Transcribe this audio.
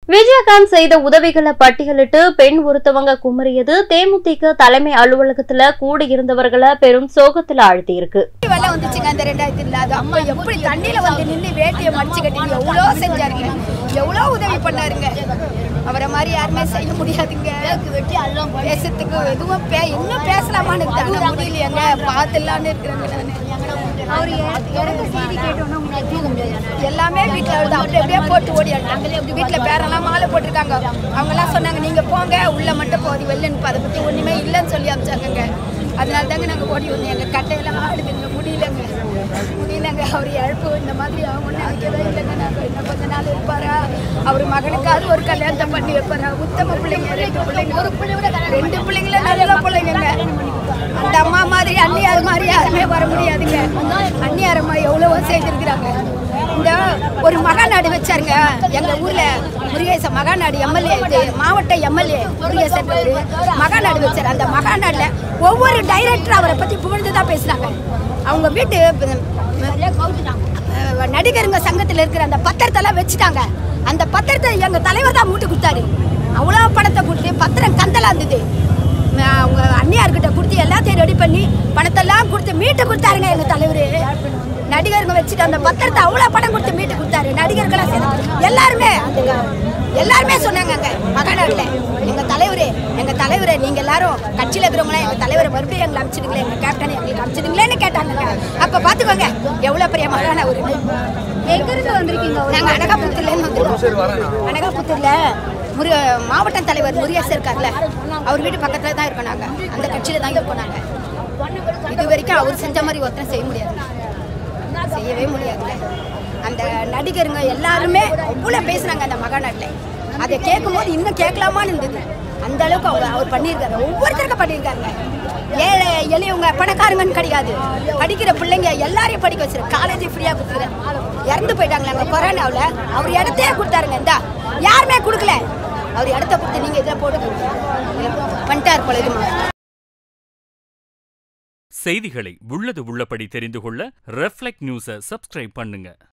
விஜயகாந்த் செய்த உதவிகளை பட்டியலிட்டு பெண் ஒருத்தவங்க குமரியது தேமுதிக தலைமை அலுவலகத்துல கூடியிருந்தவர்களை பெரும் சோகத்துல ஆழ்த்தியிருக்கு வெள்ளம் வந்துச்சுங்க அந்த ரெண்டாயிரத்தி இல்லாத அப்ப எப்படி தண்ணியில வந்து நின்று வேட்டியை மடிச்சு கட்டி எவ்வளோ செஞ்சாருங்க எவ்வளோ உதவி பண்ணாருங்க அவரை மாதிரி யாருமே செய்ய முடியாதுங்க பேசுறதுக்கு எதுவும் பே இன்னும் பேசலாமான்னு தானே முடியலையாங்க பார்த்துலான்னு இருக்கிறாங்க நான் அவர் இறந்த செய்தி கேட்டோன்னா உங்களுக்கு தூங்க முடியாது எல்லாமே வீட்டில் அழுது அப்படி அப்படியே போட்டு ஓடியாங்க வீட்டில் பேரெல்லாம் மாலை போட்டிருக்காங்க அவங்கெல்லாம் சொன்னாங்க நீங்கள் போங்க உள்ள மட்டும் போகுது வெளிலன்னு அதை பற்றி ஒன்றுமே இல்லைன்னு சொல்லி அமிச்சாங்கங்க அதனால தாங்க நாங்கள் ஓடி வந்தோம் எங்கள் கட்டையெல்லாம் ஆடுதுங்க முடியலங்க முடியலங்க அவர் இழப்பு இந்த மாதிரி ஆகும்னு நினைக்கவே இல்லைங்க நாங்கள் இன்னும் கொஞ்ச நாள் இருப்பாரா அவர் மகனுக்காவது ஒரு கல்யாணத்தை பண்ணி வைப்பாரா உத்தம பிள்ளைங்க ரெண்டு பிள்ளைங்க ஒரு பிள்ளை ரெண்டு பிள்ளைங்கள நல்ல பிள்ளைங்க அந்த அம்மா மாதிரி அண்ணியார் மாதிரி யாருமே வர முடியாதுங்க அண்ணியார் அம்மா எவ்வளவோ செய்திருக்கிறாங்க இந்த ஒரு மகாநாடு வச்சாருங்க எங்க ஊர்ல முருகேச மகாநாடு எம்எல்ஏ இது மாவட்ட எம்எல்ஏ முருகேசன் அவரு மகாநாடு வச்சாரு அந்த மகாநாடுல ஒவ்வொரு டைரக்டர் அவரை பத்தி புகழ்ந்து தான் பேசுனாங்க அவங்க வீட்டு அஹ், நடிகருங்க சங்கத்துல இருக்கிற அந்த பத்திரத்தெல்லாம் வச்சுட்டாங்க அந்த பத்திரத்தை எங்க தலைவர் தான் மூட்டு கொடுத்தாரு அவ்வளோ பணத்தை கொடுத்து பத்திரம் கந்தலா இருந்தது அஹ், அவங்க அண்ணியார்கிட்ட கொடுத்து எல்லாத்தையும் ரெடி பண்ணி பணத்தெல்லாம் கொடுத்து மீட்டு கொடுத்தாருங்க எங்க தலைவர் நடிகருங்க வச்சுட்டு அந்த பத்திரத்தை அவ்வளோ பணம் கொடுத்து மீட்டு கொடுத்தாரு நடிகர்களாம் சேர்ந்து எல்லாருமே அந்த எல்லாருமே சொன்னாங்க அங்க மகாநாடுல எங்க தலைவரே எங்க தலைவரே நீங்க எல்லாரும் கட்சியில இருக்கிறவங்களா எங்க தலைவரை மறுபடியும் எங்களை அமிச்சிடுங்களே எங்க கேப்டன் எங்களுக்கு அமிச்சிடுங்களேன்னு கேட்டாங்க அப்ப பாத்துக்கோங்க எவ்வளவு பெரிய மகான ஒரு எங்க இருந்து வந்திருக்கீங்க நாங்க அனகாபுத்தூர்ல இருந்து வந்திருக்கோம் அனகாபுத்தூர்ல முரு மாவட்ட தலைவர் முருகேசன் இருக்கார்ல அவர் வீட்டு பக்கத்துல தான் இருக்கோம் நாங்க அந்த கட்சியில தான் இருக்கோம் நாங்க இது வரைக்கும் அவர் செஞ்ச மாதிரி ஒருத்தர் செய்ய முடியாது செய்யவே முடியாதுல்ல அந்த நடிகருங்க எல்லாருமே அவ்வளோ பேசுனாங்க அந்த மகாநாட்டில் அதை கேட்கும்போது இன்னும் கேட்கலாமான்னு இருந்தது அந்த அளவுக்கு அவர் அவர் பண்ணியிருக்காரு ஒவ்வொருத்தருக்கும் பண்ணியிருக்காங்க ஏழை எளியவங்க பணக்காரங்கன்னு கிடையாது படிக்கிற பிள்ளைங்க எல்லாரையும் படிக்க வச்சிரு காலேஜ் ஃப்ரீயாக கொடுத்துருக்கேன் இறந்து போயிட்டாங்களே அங்கே கொரோனாவில் அவர் இடத்தையே கொடுத்தாருங்க இந்தா யாருமே கொடுக்கல அவர் இடத்த கொடுத்து நீங்கள் இதில் போடுங்க பண்ணிட்டார் போல இதுமா செய்திகளை உள்ளது உள்ளபடி தெரிந்து கொள்ள ரெஃப்ளெக்ட் நியூஸை சப்ஸ்கிரைப் பண்ணுங்க